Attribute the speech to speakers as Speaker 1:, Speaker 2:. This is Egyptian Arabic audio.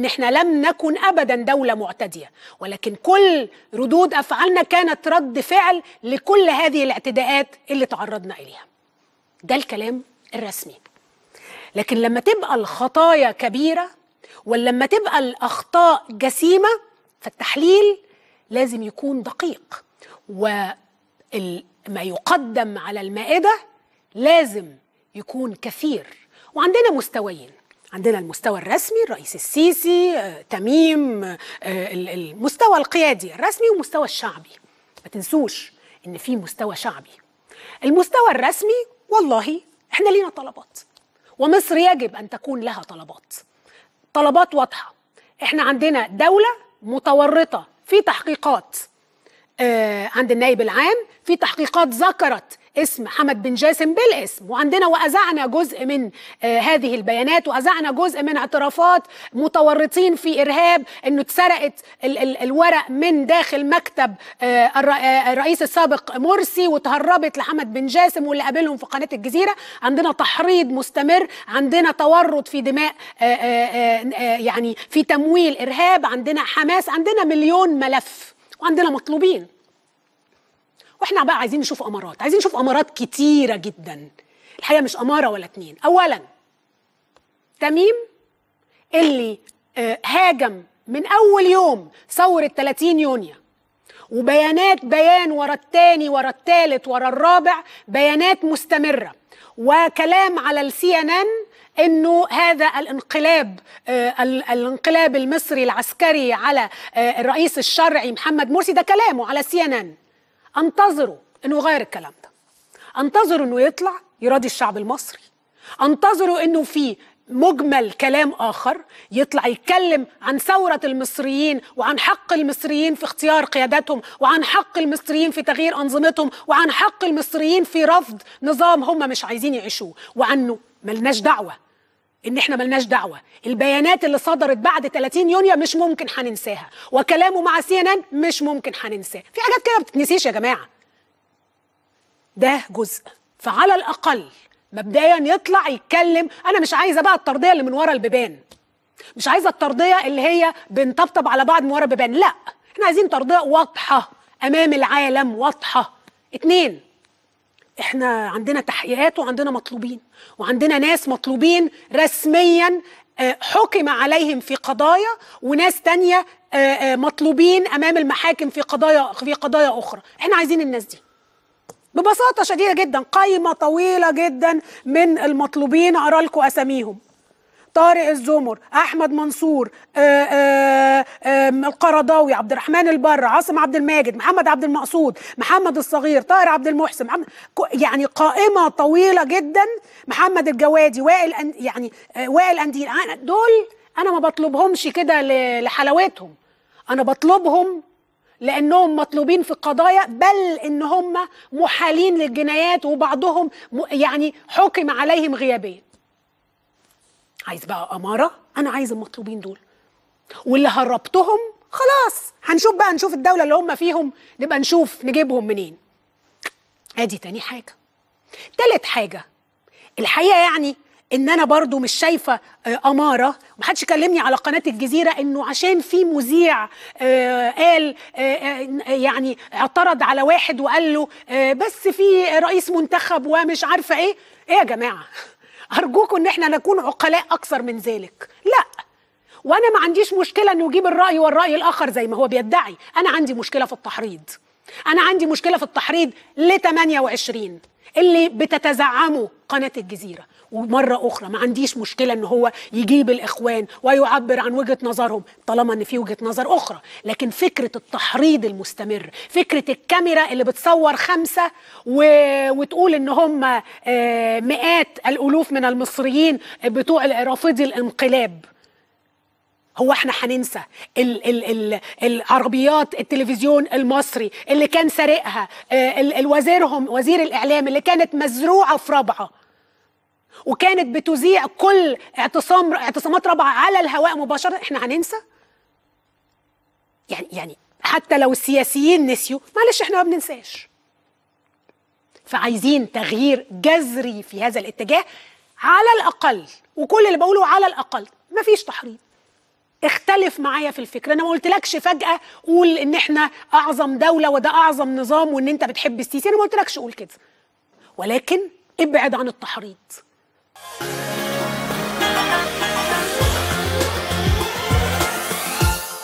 Speaker 1: ان احنا لم نكن ابدا دوله معتديه ولكن كل ردود افعالنا كانت رد فعل لكل هذه الاعتداءات اللي تعرضنا اليها ده الكلام الرسمي لكن لما تبقى الخطايا كبيره ولما تبقى الاخطاء جسيمه فالتحليل لازم يكون دقيق وما يقدم على المائده لازم يكون كثير وعندنا مستويين عندنا المستوى الرسمي الرئيس السيسي آه، تميم آه، المستوى القيادي الرسمي والمستوى الشعبي ما تنسوش ان في مستوى شعبي المستوى الرسمي والله احنا لينا طلبات ومصر يجب ان تكون لها طلبات طلبات واضحه احنا عندنا دوله متورطه في تحقيقات آه، عند النائب العام في تحقيقات ذكرت اسم حمد بن جاسم بالاسم وعندنا وأذعنا جزء من آه هذه البيانات وأذعنا جزء من اعترافات متورطين في إرهاب أنه اتسرقت ال ال الورق من داخل مكتب آه الرئيس السابق مرسي وتهربت لحمد بن جاسم واللي قابلهم في قناة الجزيرة عندنا تحريض مستمر عندنا تورط في دماء آه آه آه يعني في تمويل إرهاب عندنا حماس عندنا مليون ملف وعندنا مطلوبين واحنا بقى عايزين نشوف امارات عايزين نشوف امارات كتيره جدا الحقيقه مش اماره ولا اتنين اولا تميم اللي آه، هاجم من اول يوم ثوره 30 يونيو وبيانات بيان ورا التاني ورا التالت ورا الرابع بيانات مستمره وكلام على السي ان ان انه هذا الانقلاب آه الانقلاب المصري العسكري على آه الرئيس الشرعي محمد مرسي ده كلامه على سي ان ان انتظروا انه يغير الكلام ده انتظروا انه يطلع يراضي الشعب المصري انتظروا انه في مجمل كلام اخر يطلع يتكلم عن ثوره المصريين وعن حق المصريين في اختيار قياداتهم وعن حق المصريين في تغيير انظمتهم وعن حق المصريين في رفض نظام هم مش عايزين يعيشوه وعنه ملناش دعوه ان احنا ملناش دعوه البيانات اللي صدرت بعد 30 يونيو مش ممكن هننساها وكلامه مع سي ان ان مش ممكن هننساه في حاجات كده ما بتتنسيش يا جماعه ده جزء فعلى الاقل مبدئيا يطلع يتكلم انا مش عايزه بقى الترضيه اللي من ورا البيبان مش عايزه الترضيه اللي هي بنطبطب على بعض من ورا البيبان لا احنا عايزين ترضيه واضحه امام العالم واضحه اتنين احنا عندنا تحقيقات وعندنا مطلوبين وعندنا ناس مطلوبين رسميا آه، حكم عليهم في قضايا وناس تانية آه، آه، مطلوبين امام المحاكم في قضايا في قضايا اخرى احنا عايزين الناس دي ببساطة شديدة جدا قائمة طويلة جدا من المطلوبين أرى لكم أساميهم طارق الزمر احمد منصور آآ آآ آآ القرضاوي عبد الرحمن البر عاصم عبد الماجد محمد عبد المقصود محمد الصغير طاهر عبد المحسن محمد يعني قائمه طويله جدا محمد الجوادي وائل أن يعني وائل انديل دول انا ما بطلبهمش كده لحلاوتهم انا بطلبهم لانهم مطلوبين في قضايا بل ان هم محالين للجنايات وبعضهم يعني حكم عليهم غيابيا عايز بقى اماره انا عايز المطلوبين دول واللي هربتهم خلاص هنشوف بقى نشوف الدوله اللي هم فيهم نبقى نشوف نجيبهم منين ادي تاني حاجه تالت حاجه الحقيقه يعني ان انا برضو مش شايفه آه، اماره ومحدش كلمني على قناه الجزيره انه عشان في مذيع آه، قال آه، يعني اعترض على واحد وقال له بس في رئيس منتخب ومش عارفه ايه ايه يا جماعه ارجوكم ان احنا نكون عقلاء اكثر من ذلك لا وانا ما عنديش مشكله انه يجيب الراي والراي الاخر زي ما هو بيدعي انا عندي مشكله في التحريض انا عندي مشكله في التحريض ل 28 اللي بتتزعمه قناه الجزيره ومره اخرى ما عنديش مشكله ان هو يجيب الاخوان ويعبر عن وجهه نظرهم طالما ان في وجهه نظر اخرى لكن فكره التحريض المستمر فكره الكاميرا اللي بتصور خمسه و... وتقول ان هم آه، مئات الالوف من المصريين بتوع رافضي الانقلاب هو احنا هننسى ال ال ال العربيات التلفزيون المصري اللي كان سارقها آه، الوزيرهم وزير الاعلام اللي كانت مزروعه في رابعه وكانت بتذيع كل اعتصام اعتصامات رابعه على الهواء مباشره احنا هننسى يعني يعني حتى لو السياسيين نسيوا معلش احنا ما بننساش فعايزين تغيير جذري في هذا الاتجاه على الاقل وكل اللي بقوله على الاقل مفيش تحريض اختلف معايا في الفكر انا ما قلتلكش فجاه قول ان احنا اعظم دوله وده اعظم نظام وان انت بتحب السيسي انا ما قلتلكش قول كده ولكن ابعد عن التحريض